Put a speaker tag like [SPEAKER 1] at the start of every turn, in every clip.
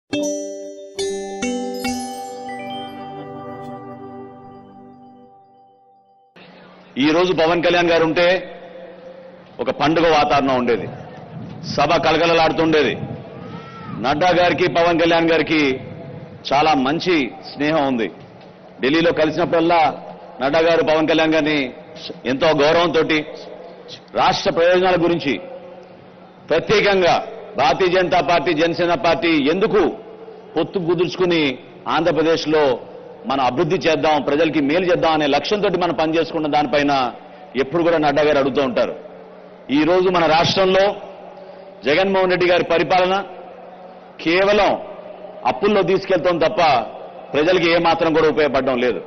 [SPEAKER 1] ఈ రోజు పవన్ కళ్యాణ్ గారు ఉంటే ఒక పండుగ వాతావరణం ఉండేది సభ కలకలలాడుతుండేది నడ్డా గారికి పవన్ కళ్యాణ్ గారికి చాలా మంచి స్నేహం ఉంది ఢిల్లీలో కలిసినప్పుడల్లా నడ్డా గారు పవన్ కళ్యాణ్ గారిని ఎంతో గౌరవంతో రాష్ట్ర ప్రయోజనాల గురించి ప్రత్యేకంగా భారతీయ జనతా పార్టీ జనసేన పార్టీ ఎందుకు పొత్తు కుదుర్చుకుని ఆంధ్రప్రదేశ్లో మనం అభివృద్ధి చేద్దాం ప్రజలకి మేలు చేద్దాం అనే లక్ష్యంతో మనం పనిచేసుకున్న దానిపైన ఎప్పుడు కూడా నడ్డా గారు అడుగుతూ ఉంటారు ఈ రోజు మన రాష్ట్రంలో జగన్మోహన్ రెడ్డి గారి పరిపాలన కేవలం అప్పుల్లో తీసుకెళ్తాం తప్ప ప్రజలకి ఏమాత్రం కూడా ఉపయోగపడడం లేదు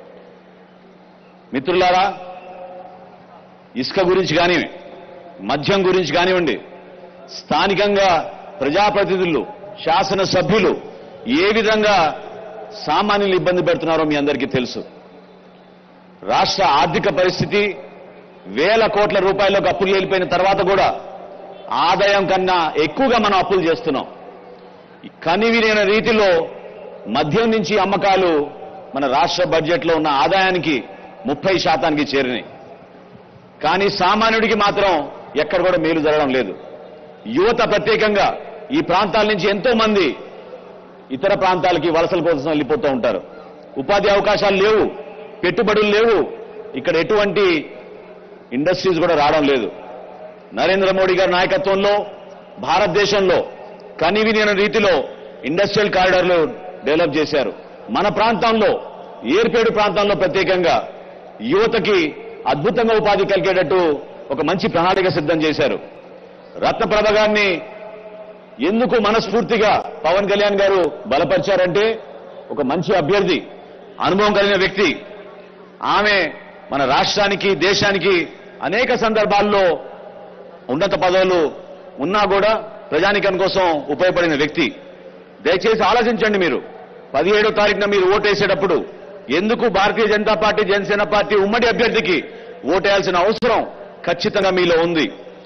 [SPEAKER 1] మిత్రులారా ఇసుక గురించి కానివ్వండి మద్యం గురించి కానివ్వండి స్థానికంగా ప్రజాప్రతినిధులు శాసనసభ్యులు ఏ విధంగా సామాన్యులు ఇబ్బంది పెడుతున్నారో మీ అందరికీ తెలుసు రాష్ట్ర ఆర్థిక పరిస్థితి వేల కోట్ల రూపాయలకు అప్పులు వెళ్ళిపోయిన తర్వాత కూడా ఆదాయం కన్నా ఎక్కువగా మనం అప్పులు చేస్తున్నాం కనివిరైన రీతిలో మద్యం నుంచి అమ్మకాలు మన రాష్ట్ర బడ్జెట్లో ఉన్న ఆదాయానికి ముప్పై శాతానికి చేరినాయి కానీ సామాన్యుడికి మాత్రం ఎక్కడ కూడా మేలు జరగడం లేదు యువత ప్రత్యేకంగా ఈ ప్రాంతాల నుంచి ఎంతో మంది ఇతర ప్రాంతాలకి వలసల కోసం వెళ్ళిపోతూ ఉంటారు ఉపాధి అవకాశాలు లేవు పెట్టుబడులు లేవు ఇక్కడ ఎటువంటి ఇండస్ట్రీస్ కూడా రావడం లేదు నరేంద్ర మోడీ గారి నాయకత్వంలో భారతదేశంలో కనివినిన రీతిలో ఇండస్ట్రియల్ కారిడార్లు డెవలప్ చేశారు మన ప్రాంతంలో ఏర్పేడు ప్రాంతంలో ప్రత్యేకంగా యువతకి అద్భుతంగా ఉపాధి కలిగేటట్టు ఒక మంచి ప్రణాళిక సిద్ధం చేశారు రత్నప్రభ గారిని ఎందుకు మనస్ఫూర్తిగా పవన్ కళ్యాణ్ గారు బలపరిచారంటే ఒక మంచి అభ్యర్థి అనుభవం కలిగిన వ్యక్తి ఆమె మన రాష్ట్రానికి దేశానికి అనేక సందర్భాల్లో ఉన్నత పదవులు ఉన్నా కూడా ప్రజానికం కోసం ఉపయోగపడిన వ్యక్తి దయచేసి ఆలోచించండి మీరు పదిహేడో తారీఖున మీరు ఓటేసేటప్పుడు ఎందుకు భారతీయ జనతా పార్టీ జనసేన పార్టీ ఉమ్మడి అభ్యర్థికి ఓటేయాల్సిన అవసరం ఖచ్చితంగా మీలో ఉంది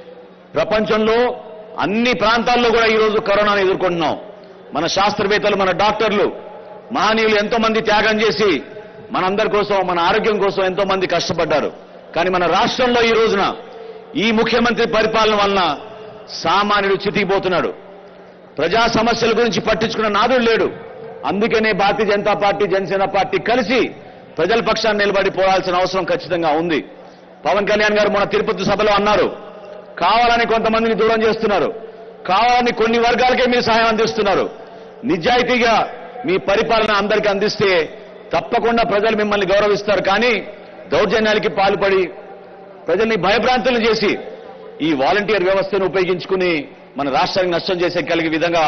[SPEAKER 1] ప్రపంచంలో అన్ని ప్రాంతాల్లో కూడా ఈరోజు కరోనాను ఎదుర్కొంటున్నాం మన శాస్త్రవేత్తలు మన డాక్టర్లు మహనీయులు ఎంతో మంది త్యాగం చేసి మనందరి కోసం మన ఆరోగ్యం కోసం ఎంతో మంది కష్టపడ్డారు కానీ మన రాష్ట్రంలో ఈ రోజున ఈ ముఖ్యమంత్రి పరిపాలన వలన సామాన్యుడు చితికిపోతున్నాడు ప్రజా సమస్యల గురించి పట్టించుకున్న నాదుడు లేడు అందుకనే భారతీయ జనతా పార్టీ జనసేన పార్టీ కలిసి ప్రజల పక్షాన్ని నిలబడి పోవాల్సిన అవసరం ఖచ్చితంగా ఉంది పవన్ కళ్యాణ్ గారు మన తిరుపతి సభలో అన్నారు కావాలని కొంతమందిని దూరం చేస్తున్నారు కావాలని కొన్ని వర్గాలకే మీరు సహాయం అందిస్తున్నారు నిజాయితీగా మీ పరిపాలన అందరికీ అందిస్తే తప్పకుండా ప్రజలు మిమ్మల్ని గౌరవిస్తారు కానీ దౌర్జన్యాలకి పాల్పడి ప్రజల్ని భయభ్రాంతులు చేసి ఈ వాలంటీర్ వ్యవస్థను ఉపయోగించుకుని మన రాష్ట్రానికి నష్టం చేసే కలిగే విధంగా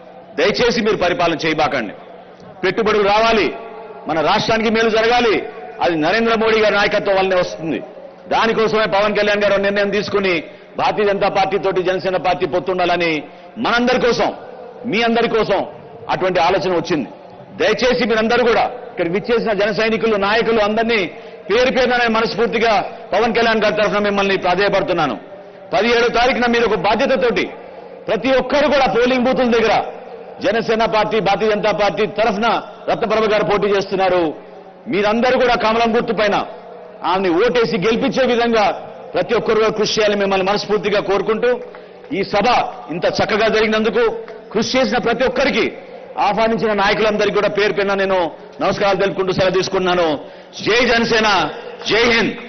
[SPEAKER 1] దయచేసి మీరు పరిపాలన చేయబాకండి పెట్టుబడులు రావాలి మన రాష్ట్రానికి మేలు జరగాలి అది నరేంద్ర మోడీ గారి నాయకత్వం వల్లనే వస్తుంది దానికోసమే పవన్ కళ్యాణ్ గారు నిర్ణయం తీసుకుని భారతీయ జనతా పార్టీ తోటి జనసేన పార్టీ పొత్తుండాలని మనందరి కోసం మీ అందరి కోసం అటువంటి ఆలోచన వచ్చింది దయచేసి మీరందరూ కూడా ఇక్కడ విచ్చేసిన జన సైనికులు నాయకులు అందరినీ పేరు పేరున మనస్ఫూర్తిగా పవన్ కళ్యాణ్ గారి తరఫున మిమ్మల్ని ప్రాధేయపడుతున్నాను పదిహేడో తారీఖున మీరు ఒక బాధ్యతతోటి ప్రతి ఒక్కరు కూడా పోలింగ్ బూతుల దగ్గర జనసేన పార్టీ భారతీయ జనతా పార్టీ తరఫున రత్నప్రభ గారు పోటీ చేస్తున్నారు మీరందరూ కూడా కమలం గుర్తు పైన ఆమెని ఓటేసి గెలిపించే విధంగా ప్రతి ఒక్కరు కూడా కృషి చేయాలని మిమ్మల్ని మనస్ఫూర్తిగా కోరుకుంటూ ఈ సభ ఇంత చక్కగా జరిగినందుకు కృషి చేసిన ప్రతి ఒక్కరికి ఆహ్వానించిన నాయకులందరికీ కూడా పేరు పేరున నేను నమస్కారాలు తెలుపుకుంటూ సెలవు తీసుకున్నాను జై జనసేన జై హింద్